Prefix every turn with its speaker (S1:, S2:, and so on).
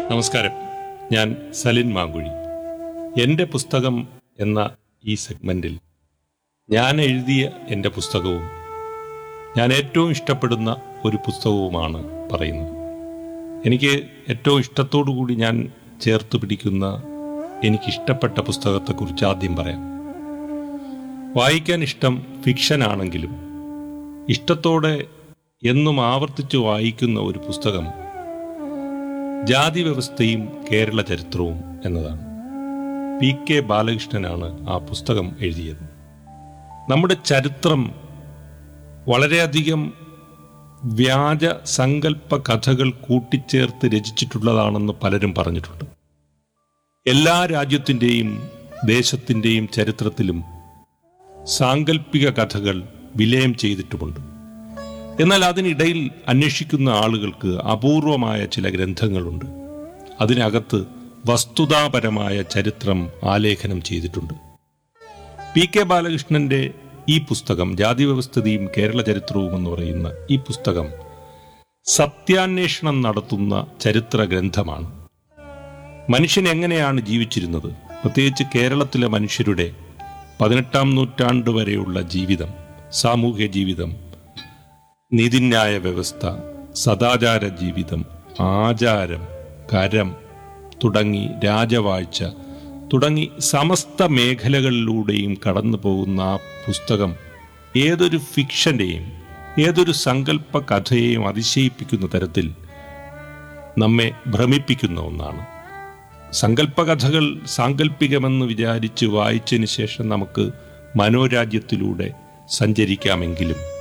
S1: നമസ്കാരം ഞാൻ സലിൻ മാങ്കുഴി എൻ്റെ പുസ്തകം എന്ന ഈ സെഗ്മെൻറ്റിൽ ഞാൻ എഴുതിയ എൻ്റെ പുസ്തകവും ഞാൻ ഏറ്റവും ഇഷ്ടപ്പെടുന്ന ഒരു പുസ്തകവുമാണ് പറയുന്നത് എനിക്ക് ഏറ്റവും ഇഷ്ടത്തോടു കൂടി ഞാൻ ചേർത്ത് പിടിക്കുന്ന എനിക്കിഷ്ടപ്പെട്ട പുസ്തകത്തെക്കുറിച്ച് ആദ്യം പറയാം വായിക്കാൻ ഇഷ്ടം ഫിക്ഷൻ ആണെങ്കിലും ഇഷ്ടത്തോടെ എന്നും ആവർത്തിച്ച് വായിക്കുന്ന ഒരു പുസ്തകം ജാതി വ്യവസ്ഥയും കേരള ചരിത്രവും എന്നതാണ് പി കെ ബാലകൃഷ്ണനാണ് ആ പുസ്തകം എഴുതിയത് നമ്മുടെ ചരിത്രം വളരെയധികം വ്യാജ സങ്കല്പ കഥകൾ കൂട്ടിച്ചേർത്ത് രചിച്ചിട്ടുള്ളതാണെന്ന് പലരും പറഞ്ഞിട്ടുണ്ട് എല്ലാ രാജ്യത്തിൻ്റെയും ദേശത്തിൻ്റെയും ചരിത്രത്തിലും സാങ്കല്പിക കഥകൾ വിലയം ചെയ്തിട്ടുമുണ്ട് എന്നാൽ അതിനിടയിൽ അന്വേഷിക്കുന്ന ആളുകൾക്ക് അപൂർവമായ ചില ഗ്രന്ഥങ്ങളുണ്ട് അതിനകത്ത് വസ്തുതാപരമായ ചരിത്രം ആലേഖനം ചെയ്തിട്ടുണ്ട് പി കെ ബാലകൃഷ്ണന്റെ ഈ പുസ്തകം ജാതി വ്യവസ്ഥിതിയും കേരള ചരിത്രവും എന്ന് പറയുന്ന ഈ പുസ്തകം സത്യാന്വേഷണം നടത്തുന്ന ചരിത്ര ഗ്രന്ഥമാണ് മനുഷ്യൻ എങ്ങനെയാണ് ജീവിച്ചിരുന്നത് പ്രത്യേകിച്ച് കേരളത്തിലെ മനുഷ്യരുടെ പതിനെട്ടാം നൂറ്റാണ്ട് വരെയുള്ള ജീവിതം സാമൂഹ്യ ജീവിതം നീതിന്യായ വ്യവസ്ഥ സദാചാര ജീവിതം ആചാരം കരം തുടങ്ങി രാജവാഴ്ച തുടങ്ങി സമസ്ത മേഖലകളിലൂടെയും കടന്നു പോകുന്ന ആ പുസ്തകം ഏതൊരു ഫിക്ഷന്റെയും ഏതൊരു സങ്കല്പ കഥയെയും അതിശയിപ്പിക്കുന്ന തരത്തിൽ നമ്മെ ഭ്രമിപ്പിക്കുന്ന ഒന്നാണ് സങ്കല്പകഥകൾ സാങ്കല്പികമെന്ന് വിചാരിച്ച് വായിച്ചതിന് ശേഷം നമുക്ക് മനോരാജ്യത്തിലൂടെ സഞ്ചരിക്കാമെങ്കിലും